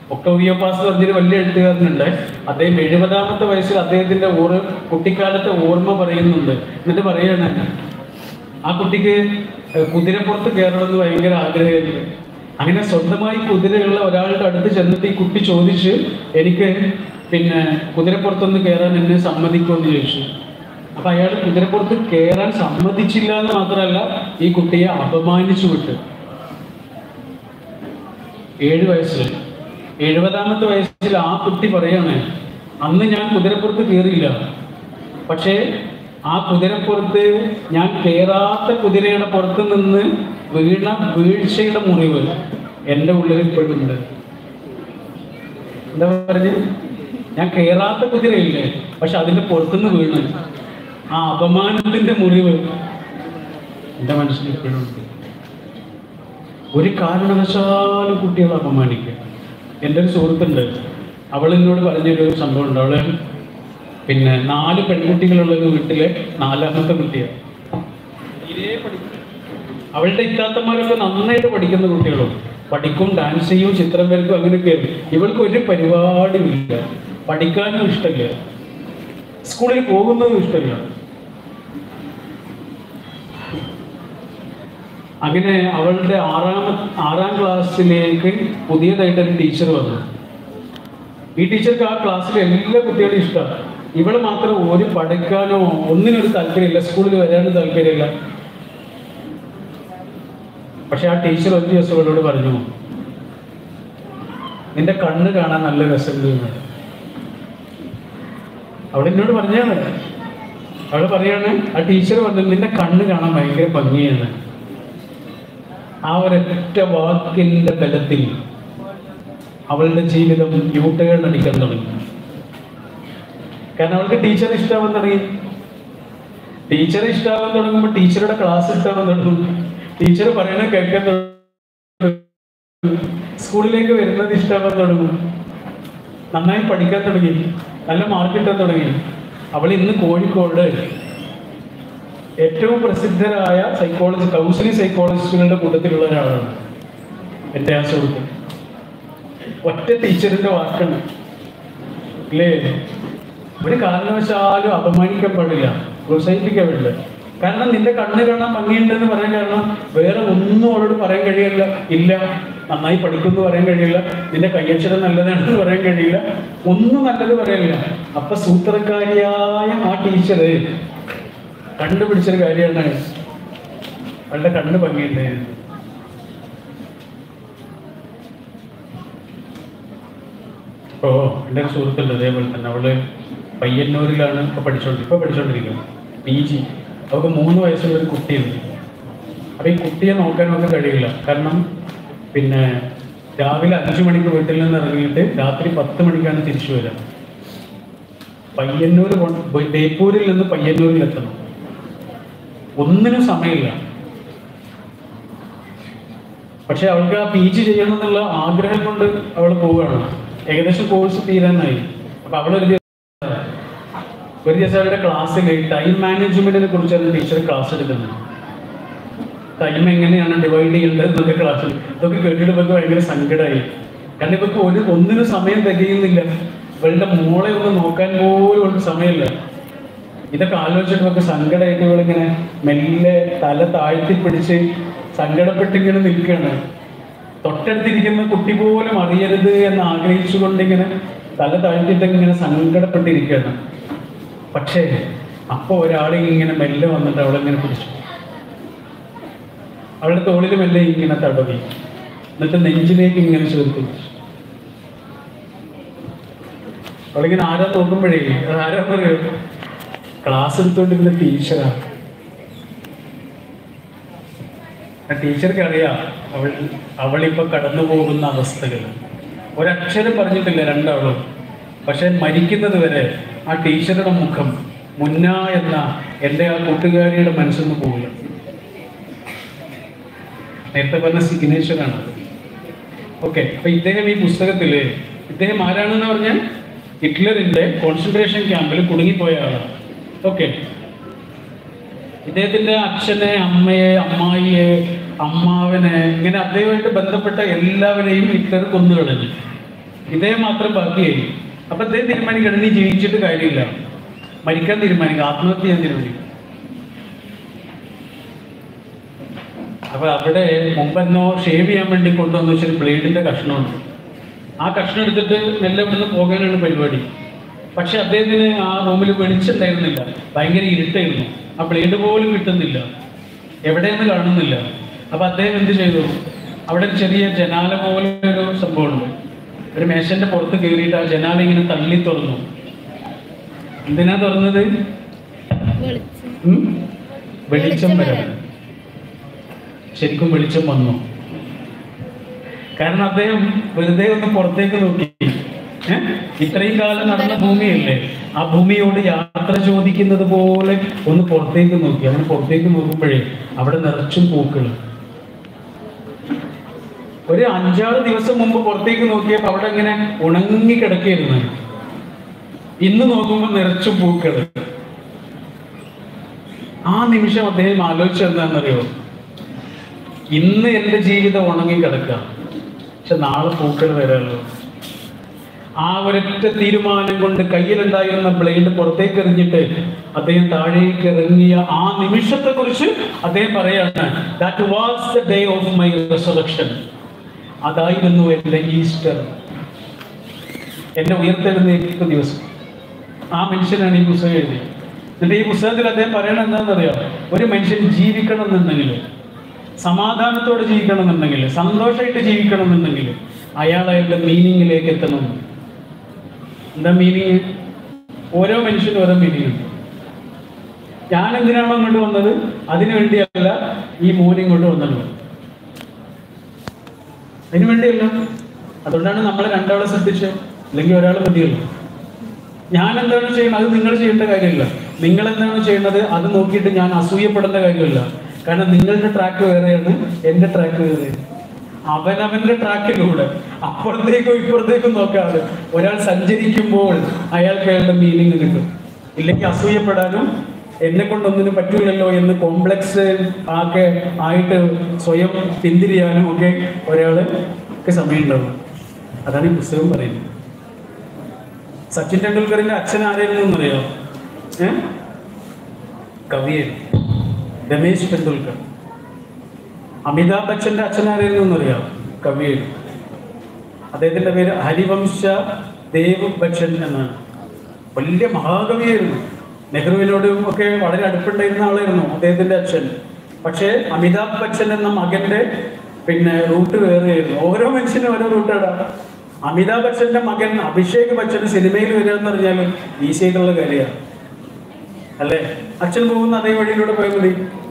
ഒക്ടോവിയോ pass എന്ന് പറഞ്ഞൊരു വലിയ എഴുത്തുകാരനുണ്ട് അദ്ദേഹം എഴുപതാമത്തെ വയസ്സിൽ അദ്ദേഹത്തിന്റെ ഓർ കുട്ടിക്കാലത്തെ ഓർമ്മ പറയുന്നുണ്ട് എന്നിട്ട് പറയാണ് ആ കുട്ടിക്ക് ഏഹ് കുതിരപ്പുറത്ത് കയറണമെന്ന് ഭയങ്കര ആഗ്രഹമായിരുന്നു അങ്ങനെ സ്വന്തമായി കുതിരയുള്ള ഒരാളുടെ അടുത്ത് ചെന്നിട്ട് ഈ കുട്ടി ചോദിച്ച് എനിക്ക് പിന്നെ കുതിരപ്പുറത്തൊന്ന് കയറാൻ എന്നെ സമ്മതിക്കുമെന്ന് ചോദിച്ചു അപ്പൊ അയാൾ കുതിരപ്പുറത്ത് കയറാൻ സമ്മതിച്ചില്ല എന്ന് മാത്രമല്ല ഈ കുട്ടിയെ അപമാനിച്ചു വിട്ടു ഏഴ് വയസ്സിൽ എഴുപതാമത്തെ വയസ്സിൽ ആ കുട്ടി പറയാണ് അന്ന് ഞാൻ കുതിരപ്പുറത്ത് കയറിയില്ല പക്ഷേ ആ കുതിരപ്പുറത്ത് ഞാൻ കയറാത്ത കുതിരയുടെ പുറത്ത് നിന്ന് വീണ വീഴ്ചയുടെ മുറിവ് എൻ്റെ ഉള്ളിൽ ഇപ്പോഴും ഉണ്ട് എന്താ പറഞ്ഞ് ഞാൻ കയറാത്ത കുതിരയില്ലേ പക്ഷെ അതിന്റെ പുറത്തുനിന്ന് വീണ് ആ അപമാനത്തിന്റെ മുറിവ് എൻ്റെ മനസ്സിൽ ഇപ്പോഴും ഉണ്ട് ഒരു കാരണവശാലും കുട്ടികളെ അപമാനിക്കുക എൻ്റെ ഒരു സുഹൃത്തുണ്ട് അവൾ എന്നോട് പറഞ്ഞൊരു സംഭവം ഉണ്ട് അവള് പിന്നെ നാല് പെൺകുട്ടികളുള്ള ഒരു വീട്ടിലെ നാലാമത്തെ കുട്ടിയാണ് തീരെ പഠിക്കും അവളുടെ ഇത്താത്തന്മാരൊക്കെ നന്നായിട്ട് പഠിക്കുന്ന കുട്ടികളും പഠിക്കും ഡാൻസ് ചെയ്യും ചിത്രം വരക്കും അങ്ങനെയൊക്കെ ഇവൾക്ക് ഒരു പരിപാടിയുമില്ല പഠിക്കാനും ഇഷ്ടമില്ല സ്കൂളിൽ പോകുന്നതും ഇഷ്ടമില്ല അങ്ങനെ അവളുടെ ആറാം ആറാം ക്ലാസ്സിലേക്ക് പുതിയതായിട്ട് ഒരു ടീച്ചർ വന്നു ഈ ടീച്ചർക്ക് ആ ക്ലാസ്സിലെ എല്ലാ കുട്ടികളും ഇഷ്ടമാണ് ഇവള് മാത്രം ഒരു പഠിക്കാനോ ഒന്നിനൊരു താല്പര്യമില്ല സ്കൂളിൽ വരാനും താല്പര്യമില്ല പക്ഷെ ആ ടീച്ചർ ഒരു ദിവസം ഇവളോട് പറഞ്ഞു നിന്റെ കണ്ണ് കാണാൻ നല്ല രസമുണ്ട് എന്ന്." അവൾ എന്നോട് പറഞ്ഞാണ് അവൾ പറയാണ് ആ ടീച്ചർ പറഞ്ഞു നിന്റെ കണ്ണ് കാണാൻ ഭയങ്കര ഭംഗിയാണ് ആ ഒരൊറ്റ വാക്കിന്റെ ബലത്തിൽ അവളുടെ ജീവിതം യൂട്ടേൺ അടിക്കാൻ തുടങ്ങി കാരണം അവൾക്ക് ടീച്ചർ ഇഷ്ടമാവാൻ തുടങ്ങി ടീച്ചർ ഇഷ്ടമാവാൻ തുടങ്ങുമ്പോൾ ടീച്ചറുടെ ക്ലാസ് ഇഷ്ടമാവാൻ തുടങ്ങും ടീച്ചർ പറയണ കേൾക്കാൻ തുടങ്ങും സ്കൂളിലേക്ക് വരുന്നത് ഇഷ്ടമാവാൻ തുടങ്ങും നന്നായി പഠിക്കാൻ തുടങ്ങി നല്ല മാർക്ക് കിട്ടാൻ തുടങ്ങി അവൾ ഇന്ന് കോഴിക്കോട് ഏറ്റവും പ്രസിദ്ധരായ സൈക്കോളജി കൗൺസിലിംഗ് സൈക്കോളജിസ്റ്റുകളുടെ കൂട്ടത്തിലുള്ള ഒരാളാണ് എൻ്റെ ആ സുഹൃത്ത് ഒറ്റ ടീച്ചറിന്റെ വാക്കാണ് അല്ലേ ഒരു കാരണവശാലും അപമാനിക്കാൻ പാടില്ല പ്രോത്സാഹിപ്പിക്കാൻ പാടില്ല കാരണം നിന്റെ കണ്ണ് കാണാൻ ഭംഗിയുണ്ടെന്ന് പറയാൻ കാരണം വേറെ ഒന്നും അവളോട് പറയാൻ കഴിയില്ല ഇല്ല നന്നായി പഠിക്കുമെന്ന് പറയാൻ കഴിയില്ല നിന്റെ കയ്യക്ഷരം നല്ലതാണെന്ന് പറയാൻ കഴിയില്ല ഒന്നും നല്ലത് പറയാനില്ല അപ്പൊ സൂത്രക്കാരിയായ ആ ടീച്ചർ കണ്ടുപിടിച്ചൊരു കാര്യമാണ് അവളുടെ കണ്ണ് ഭംഗിയുണ്ട് ഓ എൻ്റെ ഒരു സുഹൃത്തുണ്ട് അതേപോലെ തന്നെ അവള് പയ്യന്നൂരിലാണ് ഇപ്പൊ പഠിച്ചോണ്ട് ഇപ്പൊ പഠിച്ചോണ്ടിരിക്കുന്നത് പി ജി അവൾക്ക് മൂന്ന് വയസ്സുള്ള ഒരു കുട്ടിയുണ്ട് അപ്പൊ ഈ കുട്ടിയെ നോക്കാനൊക്കെ കഴിയില്ല കാരണം പിന്നെ രാവിലെ അഞ്ചു മണിക്ക് വീട്ടിൽ നിന്ന് ഇറങ്ങിയിട്ട് രാത്രി പത്ത് മണിക്കാണ് തിരിച്ചു വരിക പയ്യന്നൂർ കൊ- ബേപ്പൂരിൽ നിന്ന് പയ്യന്നൂരിൽ എത്തണം ഒന്നിനും സമയമില്ല പക്ഷെ അവൾക്ക് ആ പി ജി ചെയ്യണം എന്നുള്ള ആഗ്രഹം കൊണ്ട് അവൾ പോവുകയാണ് ഏകദേശം കോഴ്സ് തീരാനായി അപ്പൊ അവളൊരു ദിവസം ഒരു ദിവസം അവരുടെ ക്ലാസ്സിൽ ടൈം മാനേജ്മെന്റിനെ കുറിച്ചാണ് ടീച്ചർ ക്ലാസ് എടുക്കുന്നത് ടൈം എങ്ങനെയാണ് ഡിവൈഡ് ചെയ്യേണ്ടത് എന്നൊക്കെ ക്ലാസ്സിൽ ഇതൊക്കെ കേട്ടിട്ട് ഇവർക്ക് ഭയങ്കര സങ്കടമായി കാരണം ഇവർക്ക് ഒരു ഒന്നിനും സമയം തികയുന്നില്ല ഇവളുടെ മോളെ ഒന്ന് നോക്കാൻ പോലും ഒരു സമയമില്ല ഇതൊക്കെ ആലോചിച്ചിട്ട് ഇവർക്ക് സങ്കടമായിട്ട് ഇവളിങ്ങനെ മെല്ലെ തല താഴ്ത്തി പിടിച്ച് സങ്കടപ്പെട്ടിങ്ങനെ നിൽക്കുകയാണ് തൊട്ടടുത്തിരിക്കുന്ന കുട്ടി പോലും അറിയരുത് എന്ന് ആഗ്രഹിച്ചുകൊണ്ട് ഇങ്ങനെ തല താഴ്ത്തിയിട്ട് ഇങ്ങനെ സങ്കടപ്പെട്ടിരിക്കുകയാണ് പക്ഷേ അപ്പൊ ഒരാൾ ഇങ്ങനെ മെല്ലെ വന്നിട്ട് അവളിങ്ങനെ പിടിച്ചു അവളുടെ തോളിൽ മെല്ലെ ഇങ്ങനെ തടവി എന്നിട്ട് നെഞ്ചിലേക്ക് ഇങ്ങനെ ചേർത്ത് വെച്ചു. അവളിങ്ങനെ ആരാ നോക്കുമ്പോഴേ അത് ആരാ പറയൂ ക്ലാസ് എടുത്തോണ്ടിരുന്ന ടീച്ചറാണ് ആ ടീച്ചർക്ക് അറിയാം അവൾ അവളിപ്പോ കടന്നു പോകുന്ന അവസ്ഥകൾ ഒരക്ഷരം പറഞ്ഞിട്ടില്ല രണ്ടാളും പക്ഷെ മരിക്കുന്നത് വരെ ആ ടീച്ചറുടെ മുഖം മുന്ന എന്ന എൻ്റെ ആ കൂട്ടുകാരിയുടെ മനസ്സിൽ പോകില്ല നേരത്തെ പറഞ്ഞ സിഗ്നേച്ചറാണ് ഓക്കെ അപ്പൊ ഇദ്ദേഹം ഈ പുസ്തകത്തില് ഇദ്ദേഹം ആരാണെന്ന് പറഞ്ഞാൽ ഹിറ്റ്ലറിന്റെ കോൺസെൻട്രേഷൻ ക്യാമ്പിൽ കുടുങ്ങിപ്പോയ ആളാണ് ഓക്കെ ഇദ്ദേഹത്തിന്റെ അച്ഛനെ അമ്മയെ അമ്മായിയെ അമ്മാവനെ ഇങ്ങനെ അദ്ദേഹമായിട്ട് ബന്ധപ്പെട്ട എല്ലാവരെയും ഹിറ്റ്ലർ കൊന്നുകളഞ്ഞു ഇദ്ദേഹം മാത്രം ബാക്കിയായി അപ്പൊ അദ്ദേഹം തീരുമാനിക്കണം നീ ജീവിച്ചിട്ട് കാര്യമില്ല മരിക്കാൻ തീരുമാനിക്കുക ആത്മഹത്യ ചെയ്യാൻ തീരുമാനിക്കും അപ്പൊ അവിടെ മുമ്പെന്നോ ഷേവ് ചെയ്യാൻ വേണ്ടി കൊണ്ടുവന്ന വെച്ചൊരു ബ്ലേഡിന്റെ കഷ്ണമുണ്ട് ആ കഷ്ണം എടുത്തിട്ട് മെല്ലെ ഇവിടുന്ന് പോകാനാണ് പരിപാടി പക്ഷെ അദ്ദേഹത്തിന് ആ റൂമിൽ വെളിച്ചുണ്ടായിരുന്നില്ല ഭയങ്കര ഇരുട്ടായിരുന്നു ആ ബ്ലേഡ് പോലും കിട്ടുന്നില്ല എവിടെയെന്ന് കാണുന്നില്ല അപ്പൊ അദ്ദേഹം എന്ത് ചെയ്തു അവിടെ ഒരു ചെറിയ ജനാല പോലെ ഒരു സംഭവമുണ്ട് ഒരു മേശന്റെ പുറത്ത് കയറിയിട്ട് ആ ജനാല ഇങ്ങനെ തള്ളി തുറന്നു എന്തിനാ തുറന്നത് വെളിച്ചം ഉം? വെളിച്ചം വരാൻ ശരിക്കും വെളിച്ചം വന്നു കാരണം അദ്ദേഹം വെറുതെ ഒന്ന് പുറത്തേക്ക് നോക്കി ഏ? ഇത്രയും കാലം നടന്ന ഭൂമിയല്ലേ ആ ഭൂമിയോട് യാത്ര ചോദിക്കുന്നത് പോലെ ഒന്ന് പുറത്തേക്ക് നോക്കി അങ്ങനെ പുറത്തേക്ക് നോക്കുമ്പോഴേ അവിടെ നിറച്ചും പൂക്കൾ ഒരു അഞ്ചാറ് ദിവസം മുമ്പ് പുറത്തേക്ക് നോക്കിയപ്പോൾ അവിടെ ഇങ്ങനെ ഉണങ്ങി കിടക്കുകയായിരുന്നു ഇന്ന് നോക്കുമ്പോൾ നിറച്ചും പൂക്കൾ ആ നിമിഷം അദ്ദേഹം ആലോചിച്ചത് എന്താണെന്നറിയോ ഇന്ന് എൻ്റെ ജീവിതം ഉണങ്ങി കിടക്കുക പക്ഷെ നാളെ പൂക്കൾ വരാമല്ലോ ആ ഒരൊറ്റ തീരുമാനം കൊണ്ട് കയ്യിലുണ്ടായിരുന്ന ബ്ലേഡ് പുറത്തേക്ക് എറിഞ്ഞിട്ട് അദ്ദേഹം താഴേക്ക് ഇറങ്ങിയ ആ നിമിഷത്തെ കുറിച്ച് അദ്ദേഹം പറയാണ് that was the day of my resurrection അതായിരുന്നു എൻ്റെ ഈസ്റ്റർ എൻ്റെ ഉയർത്തെഴുന്നേൽക്കുന്ന ദിവസം ആ മനുഷ്യനാണ് ഈ പുസ്തകം എഴുതിയത് എന്നിട്ട് ഈ പുസ്തകത്തിൽ അദ്ദേഹം പറയണത് എന്താണെന്നറിയോ ഒരു മനുഷ്യൻ ജീവിക്കണം എന്നുണ്ടെങ്കിൽ സമാധാനത്തോടെ ജീവിക്കണം എന്നുണ്ടെങ്കിൽ സന്തോഷമായിട്ട് ജീവിക്കണം എന്നുണ്ടെങ്കിൽ അയാൾ അയാളുടെ മീനിങ്ങിലേക്ക് എത്തണം എന്താ മീനിങ് ഓരോ മനുഷ്യനും ഓരോ മീനിങ് ഉണ്ട് ഞാൻ എന്തിനാണോ ഇങ്ങോട്ട് വന്നത് അതിനു വേണ്ടിയല്ല ഈ മോൻ ഇങ്ങോട്ട് വന്നത് അതിനു വേണ്ടിയല്ല അതുകൊണ്ടാണ് നമ്മൾ രണ്ടാളെ ശ്രദ്ധിച്ചത് അല്ലെങ്കിൽ ഒരാൾ മതിയല്ലോ ഞാൻ എന്താണ് ചെയ്യുന്നത് അത് നിങ്ങൾ ചെയ്യേണ്ട കാര്യമില്ല നിങ്ങൾ എന്താണ് ചെയ്യുന്നത് അത് നോക്കിയിട്ട് ഞാൻ അസൂയപ്പെടേണ്ട കാര്യമില്ല കാരണം നിങ്ങളുടെ ട്രാക്ക് വേറെയാണ് എൻ്റെ ട്രാക്ക് വേറെയാണ് അവനവന്റെ ട്രാക്കിലൂടെ അപ്പുറത്തേക്കും ഇപ്പുറത്തേക്കും നോക്കാതെ ഒരാൾ സഞ്ചരിക്കുമ്പോൾ അയാൾക്ക് അയാളുടെ മീനിങ് കിട്ടും ഇല്ലെങ്കിൽ അസൂയപ്പെടാനും എന്നെ കൊണ്ടൊന്നിനും പറ്റില്ലല്ലോ എന്ന് കോംപ്ലക്സ് ആക്കെ ആയിട്ട് സ്വയം പിന്തിരിയാനും ഒക്കെ ഒരാൾക്ക് സമയമുണ്ടാവും അതാണ് ഈ പുസ്തകം പറയുന്നത് സച്ചിൻ ടെണ്ടുൽക്കറിന്റെ അച്ഛൻ ആരായിരുന്നു എന്നറിയോ ഏ കവിയായിരുന്നു രമേശ് ടെണ്ടുൽക്കർ അമിതാഭ് ബച്ചന്റെ അച്ഛൻ ആരായിരുന്നു എന്നറിയാം കവിയായിരുന്നു അദ്ദേഹത്തിന്റെ പേര് ഹരിവംശ ദേവ് ബച്ചൻ എന്നാണ് വലിയ മഹാകവിയായിരുന്നു നെഹ്റുവിനോടും ഒക്കെ വളരെ അടുപ്പുണ്ടായിരുന്ന ആളായിരുന്നു അദ്ദേഹത്തിന്റെ അച്ഛൻ പക്ഷേ അമിതാഭ് ബച്ചൻ എന്ന മകന്റെ പിന്നെ റൂട്ട് വേറെയായിരുന്നു ഓരോ മനുഷ്യനും ഓരോ റൂട്ടാണ് അമിതാഭ് ബച്ചന്റെ മകൻ അഭിഷേക് ബച്ചൻ സിനിമയിൽ വരിക എന്ന് പറഞ്ഞാൽ ഈസി ആയിട്ടുള്ള കാര്യമാണ് അല്ലേ അച്ഛൻ പോകുന്ന അതേ വഴിയിലൂടെ പോയാൽ മതി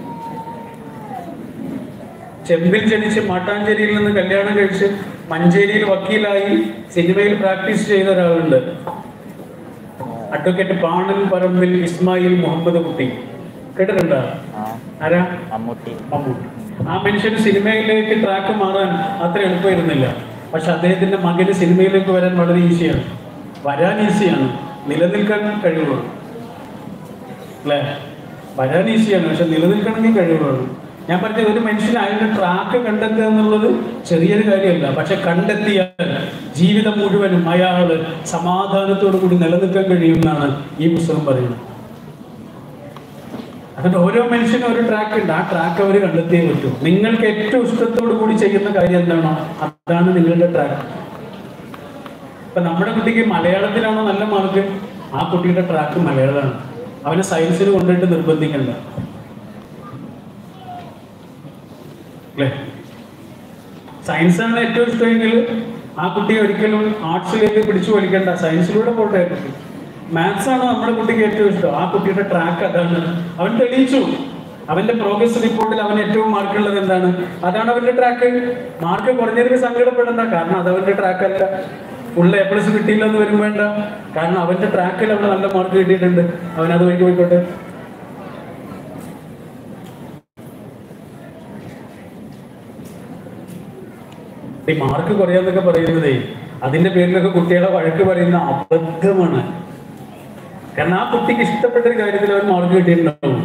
ചെമ്പിൽ ജനിച്ച് മട്ടാഞ്ചേരിയിൽ നിന്ന് കല്യാണം കഴിച്ച് മഞ്ചേരിയിൽ വക്കീലായി സിനിമയിൽ പ്രാക്ടീസ് ചെയ്ത ഒരാളുണ്ട് അഡ്വക്കേറ്റ് പാണൻ പറമ്പിൽ ഇസ്മായിൽ മുഹമ്മദ് കുട്ടി കേട്ടിട്ടുണ്ടോ ആരാ മമ്മൂട്ടി മമ്മൂട്ടി ആ മനുഷ്യന് സിനിമയിലേക്ക് ട്രാക്ക് മാറാൻ അത്ര എളുപ്പമായിരുന്നില്ല പക്ഷെ അദ്ദേഹത്തിന്റെ മകന് സിനിമയിലേക്ക് വരാൻ വളരെ ഈസിയാണ് വരാൻ ഈസിയാണ് നിലനിൽക്കാൻ കഴിവുള്ളൂ അല്ലേ വരാൻ ഈസിയാണ് പക്ഷെ നിലനിൽക്കണമെങ്കിൽ കഴിവുള്ളൂ ഞാൻ പറഞ്ഞത് ഒരു മനുഷ്യന് അയാളുടെ ട്രാക്ക് കണ്ടെത്തുക എന്നുള്ളത് ചെറിയൊരു കാര്യമല്ല പക്ഷെ കണ്ടെത്തിയാൽ ജീവിതം മുഴുവനും അയാൾ സമാധാനത്തോടു കൂടി നിലനിൽക്കാൻ കഴിയുമെന്നാണ് ഈ പുസ്തകം പറയുന്നത് അതുകൊണ്ട് ഓരോ മനുഷ്യനും ഒരു ട്രാക്ക് ഉണ്ട് ആ ട്രാക്ക് അവർ കണ്ടെത്തിയേ പറ്റൂ നിങ്ങൾക്ക് ഏറ്റവും ഇഷ്ടത്തോടു കൂടി ചെയ്യുന്ന കാര്യം എന്താണോ അതാണ് നിങ്ങളുടെ ട്രാക്ക് ഇപ്പൊ നമ്മുടെ കുട്ടിക്ക് മലയാളത്തിലാണോ നല്ല മാർക്ക് ആ കുട്ടിയുടെ ട്രാക്ക് മലയാളമാണ് അവനെ സയൻസിന് കൊണ്ടുപോയിട്ട് നിർബന്ധിക്കണ്ട അല്ലേ സയൻസാണ് ഏറ്റവും ഇഷ്ടമെങ്കിൽ ആ കുട്ടിയെ ഒരിക്കലും ആർട്സിലേക്ക് പിടിച്ചു വലിക്കണ്ട സയൻസിലൂടെ പോട്ടെ കുട്ടി മാത്സ് ആണ് നമ്മുടെ കുട്ടിക്ക് ഏറ്റവും ഇഷ്ടം ആ കുട്ടിയുടെ ട്രാക്ക് അതാണ് അവൻ തെളിയിച്ചു അവന്റെ പ്രോഗ്രസ് റിപ്പോർട്ടിൽ അവൻ ഏറ്റവും മാർക്കുള്ളത് എന്താണ് അതാണ് അവന്റെ ട്രാക്ക് മാർക്ക് കുറഞ്ഞതിന് സങ്കടപ്പെടണ്ട കാരണം അത് അവന്റെ ട്രാക്ക് അല്ല ഫുൾ എ പ്ലസ് കിട്ടിയില്ല എന്ന് വരും വേണ്ട കാരണം അവന്റെ ട്രാക്കിൽ അവിടെ നല്ല മാർക്ക് കിട്ടിയിട്ടുണ്ട് അവൻ അത് വഴിക്ക് പോയിക്കോട്ടെ ഈ മാർക്ക് കുറയാന്നൊക്കെ പറയുന്നതേ അതിന്റെ പേരിലൊക്കെ കുട്ടികളെ വഴക്ക് പറയുന്ന അബദ്ധമാണ് കാരണം ആ കുട്ടിക്ക് ഇഷ്ടപ്പെട്ട ഒരു കാര്യത്തിൽ അവൻ മാർക്ക് കിട്ടിയിട്ടുണ്ടാവും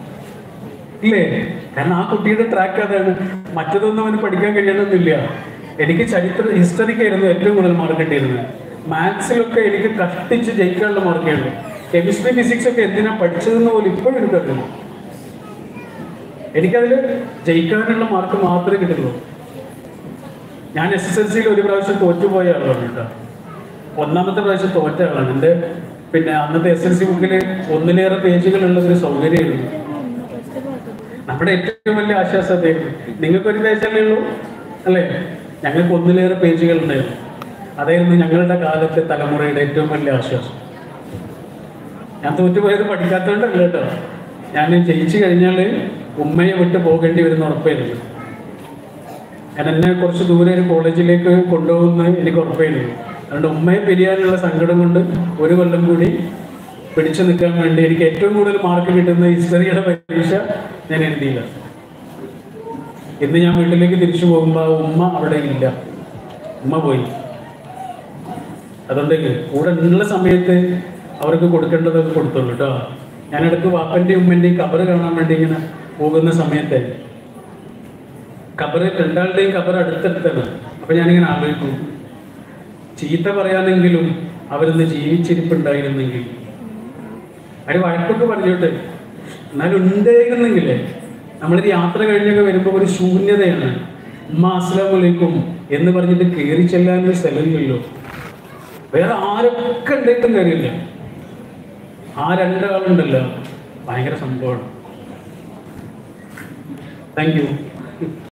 ഇല്ലേ കാരണം ആ കുട്ടിയുടെ ട്രാക്ക് അതാണ് മറ്റതൊന്നും അവന് പഠിക്കാൻ കഴിയണമെന്നില്ല എനിക്ക് ചരിത്ര ഹിസ്റ്ററിക്കായിരുന്നു ഏറ്റവും കൂടുതൽ മാർക്ക് കിട്ടിയിരുന്നത് മാത്സിലൊക്കെ എനിക്ക് കഷ്ടിച്ച് ജയിക്കാനുള്ള മാർക്കേ ഉള്ളൂ കെമിസ്ട്രി ഫിസിക്സ് ഒക്കെ എന്തിനാ പഠിച്ചതെന്ന് പോലും ഇപ്പോഴും എനിക്കറിയില്ല എനിക്കതിൽ ജയിക്കാനുള്ള മാർക്ക് മാത്രമേ കിട്ടുള്ളൂ ഞാൻ എസ് എസ് എൽ സിയിൽ ഒരു പ്രാവശ്യം തോറ്റുപോയ ആളാണ് കേട്ടോ ഒന്നാമത്തെ പ്രാവശ്യം തോറ്റ ആളാണ് എൻ്റെ പിന്നെ അന്നത്തെ എസ് എൽ സി ബുക്കിൽ ഒന്നിലേറെ പേജുകളുള്ള ഒരു സൗകര്യമായിരുന്നു നമ്മുടെ ഏറ്റവും വലിയ ആശ്വാസം അതായിരുന്നു നിങ്ങൾക്കൊരു പേജല്ലേ ഉള്ളൂ അല്ലേ ഞങ്ങൾക്ക് ഒന്നിലേറെ പേജുകൾ ഉണ്ടായിരുന്നു അതായിരുന്നു ഞങ്ങളുടെ കാലത്തെ തലമുറയുടെ ഏറ്റവും വലിയ ആശ്വാസം ഞാൻ തോറ്റുപോയത് പഠിക്കാത്തതുകൊണ്ടല്ല കേട്ടോ ഞാൻ ജയിച്ചു കഴിഞ്ഞാൽ ഉമ്മയെ വിട്ട് പോകേണ്ടി വരുന്ന ഉറപ്പായിരുന്നു ഞാൻ എന്നെ കുറച്ച് ദൂരെ ഒരു കോളേജിലേക്ക് കൊണ്ടുപോകുന്ന എനിക്ക് ഉറപ്പായിരുന്നു അതുകൊണ്ട് ഉമ്മയെ പിരിയാനുള്ള സങ്കടം കൊണ്ട് ഒരു കൊല്ലം കൂടി പിടിച്ചു നിൽക്കാൻ വേണ്ടി എനിക്ക് ഏറ്റവും കൂടുതൽ മാർക്ക് കിട്ടുന്ന ഹിസ്റ്ററിയുടെ പരീക്ഷ ഞാൻ എഴുതിയില്ല ഇന്ന് ഞാൻ വീട്ടിലേക്ക് തിരിച്ചു പോകുമ്പോൾ ആ ഉമ്മ അവിടെ ഇല്ല ഉമ്മ പോയി അതുകൊണ്ട് കൂടെ ഉള്ള സമയത്ത് അവർക്ക് കൊടുക്കേണ്ടതൊക്കെ കൊടുത്തുള്ളൂ കേട്ടോ ഞാനിടയ്ക്ക് വാപ്പൻ്റെയും ഉമ്മൻ്റെയും കബറ് കാണാൻ വേണ്ടി ഇങ്ങനെ പോകുന്ന സമയത്ത് കബറ് രണ്ടാളുടെയും കബറ് അടുത്തടുത്താണ് അപ്പൊ ഞാനിങ്ങനെ ആലോചിക്കും ചീത്ത പറയാനെങ്കിലും അവരൊന്ന് ജീവിച്ചിരിപ്പുണ്ടായിരുന്നെങ്കിൽ അവര് വഴക്കൊക്കെ പറഞ്ഞോട്ടെ എന്നാലും ഉണ്ടായിരുന്നെങ്കിലേ നമ്മളൊരു യാത്ര കഴിഞ്ഞൊക്കെ വരുമ്പോൾ ഒരു ശൂന്യതയാണ് ഉമ്മ അസ്ലാം വലൈക്കും എന്ന് പറഞ്ഞിട്ട് കയറി ചെല്ലാനൊരു സ്ഥലമില്ലല്ലോ വേറെ ആരൊക്കെ ഉണ്ടായിട്ടും കാര്യമില്ല ആ രണ്ടാളുണ്ടല്ലോ ഭയങ്കര സംഭവമാണ് താങ്ക് യു